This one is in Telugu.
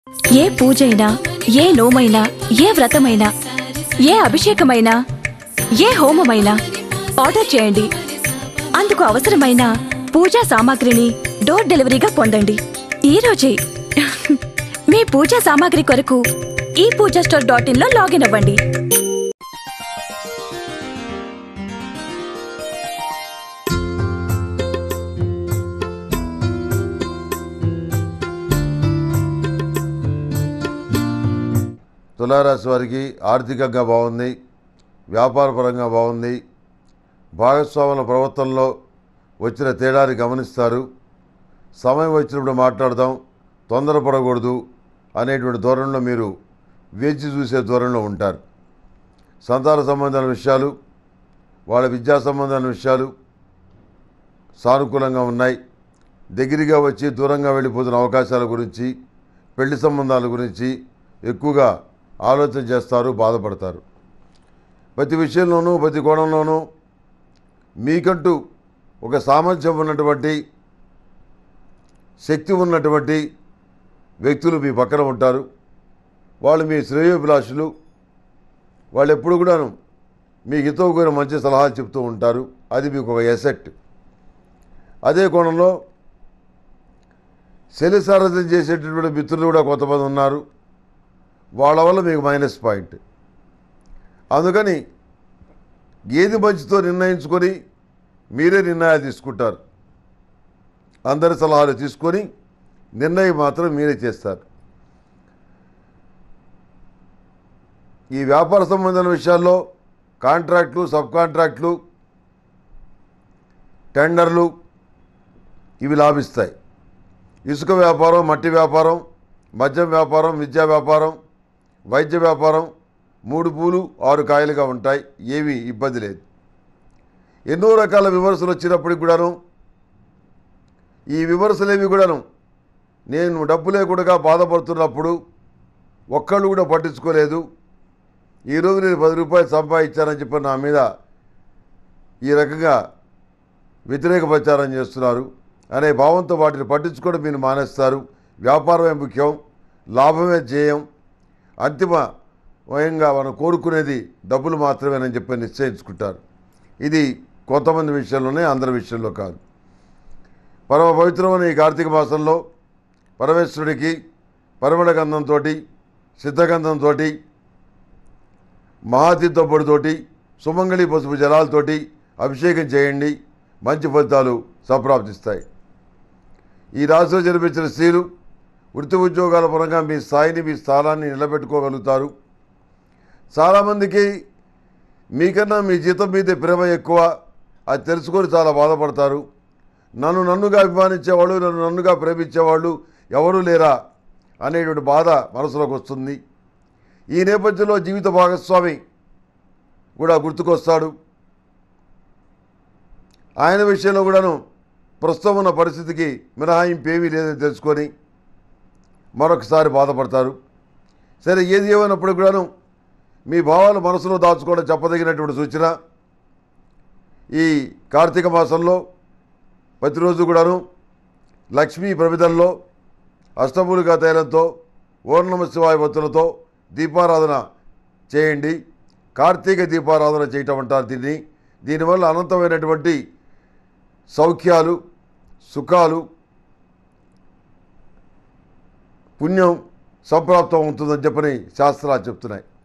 ఏ పూజైనా ఏ నోమైనా ఏ వ్రతమైనా ఏ అభిషేకమైనా ఏ హోమమైనా ఆర్డర్ చేయండి అందుకు అవసరమైన పూజా సామాగ్రిని డోర్ డెలివరీగా పొందండి ఈ రోజే మీ పూజా సామాగ్రి కొరకు ఈ పూజా స్టోర్ డాట్ ఇన్ లో లాగిన్ అవ్వండి తులారాశి వారికి ఆర్థికంగా బాగుంది వ్యాపారపరంగా బాగుంది భాగస్వాముల ప్రవర్తనలో వచ్చిన తేడాని గమనిస్తారు సమయం వచ్చినప్పుడు మాట్లాడదాం తొందరపడకూడదు అనేటువంటి ధోరణిలో మీరు వేచి చూసే ధోరణిలో ఉంటారు సంతాన సంబంధాల విషయాలు వాళ్ళ విద్యా సంబంధాల విషయాలు సానుకూలంగా ఉన్నాయి దగ్గరగా వచ్చి దూరంగా వెళ్ళిపోతున్న అవకాశాల గురించి పెళ్లి సంబంధాల గురించి ఎక్కువగా ఆలోచన చేస్తారు బాధపడతారు ప్రతి విషయంలోనూ ప్రతి కోణంలోనూ మీకంటూ ఒక సామర్థ్యం ఉన్నటువంటి శక్తి ఉన్నటువంటి వ్యక్తులు మీ పక్కన ఉంటారు వాళ్ళు మీ శ్రేయోభిలాషులు వాళ్ళు ఎప్పుడు కూడాను మీకు హితవు కూడిన మంచి సలహాలు చెప్తూ ఉంటారు అది మీకు ఒక ఎసెట్ అదే కోణంలో శని సారథ్యం చేసేటటువంటి మిత్రులు కూడా కొంతమంది ఉన్నారు వాళ్ళ వల్ల మీకు మైనస్ పాయింట్ అందుకని ఏది మంచితో నిర్ణయించుకొని మీరే నిర్ణయాలు తీసుకుంటారు అందరి సలహాలు తీసుకొని నిర్ణయం మాత్రం మీరే చేస్తారు ఈ వ్యాపార సంబంధమైన విషయాల్లో కాంట్రాక్ట్లు సబ్ కాంట్రాక్ట్లు టెండర్లు ఇవి లాభిస్తాయి ఇసుక వ్యాపారం మట్టి వ్యాపారం మద్యం వ్యాపారం విద్యా వ్యాపారం వైద్య వ్యాపారం మూడు పూలు ఆరు కాయలుగా ఉంటాయి ఏమీ ఇబ్బంది లేదు ఎన్నో రకాల విమర్శలు వచ్చినప్పటికి కూడాను ఈ విమర్శలేవి కూడాను నేను డబ్బు లేకుండా బాధపడుతున్నప్పుడు ఒక్కళ్ళు కూడా పట్టించుకోలేదు ఈరోజు నేను పది రూపాయలు సంపాదించానని చెప్పి నా మీద ఈ రకంగా వ్యతిరేక ప్రచారం చేస్తున్నారు అనే భావంతో వాటిని పట్టించుకోవడం మీరు మానేస్తారు వ్యాపారమే ముఖ్యం లాభమే ధ్యేయం అంతిమ వయంగా మనం కోరుకునేది డబ్బులు మాత్రమేనని చెప్పి నిశ్చయించుకుంటారు ఇది కొంతమంది విషయంలోనే అందరి విషయంలో కాదు పరమ పవిత్రమైన ఈ కార్తీక మాసంలో పరమేశ్వరుడికి పరిమళ గంధంతో సిద్ధగంధంతో మహాతీర్థపొడితోటి సుమంగళి పసుపు జలాలతోటి అభిషేకం చేయండి మంచి ఫలితాలు సంప్రాప్తిస్తాయి ఈ రాశిలో జన్మించిన స్త్రీలు వృత్తి ఉద్యోగాల పరంగా మీ స్థాయిని మీ స్థానాన్ని నిలబెట్టుకోగలుగుతారు చాలామందికి మీకన్నా మీ జీతం మీదే ప్రేమ ఎక్కువ అది తెలుసుకొని చాలా బాధపడతారు నన్ను నన్నుగా అభిమానించేవాళ్ళు నన్ను నన్నుగా ప్రేమించేవాళ్ళు ఎవరూ లేరా అనేటువంటి బాధ మనసులోకి వస్తుంది ఈ నేపథ్యంలో జీవిత భాగస్వామి కూడా గుర్తుకొస్తాడు ఆయన విషయంలో కూడాను ప్రస్తుతం ఉన్న పరిస్థితికి మినహాయింపు ఏమీ లేదని తెలుసుకొని మరొకసారి బాధపడతారు సరే ఏది ఏమైనప్పుడు కూడాను మీ భావాలు మనసులో దాచుకోవడం చెప్పదగినటువంటి సూచన ఈ కార్తీక మాసంలో ప్రతిరోజు కూడాను లక్ష్మీ ప్రమిదల్లో అష్టమూలికా తైలంతో ఓం నమ శివాయ భక్తులతో దీపారాధన చేయండి కార్తీక దీపారాధన చేయటం అంటారు దీన్ని దీనివల్ల అనంతమైనటువంటి సౌఖ్యాలు సుఖాలు పుణ్యం సంప్రాప్తం అవుతుందని చెప్పని శాస్త్రాలు చెప్తున్నాయి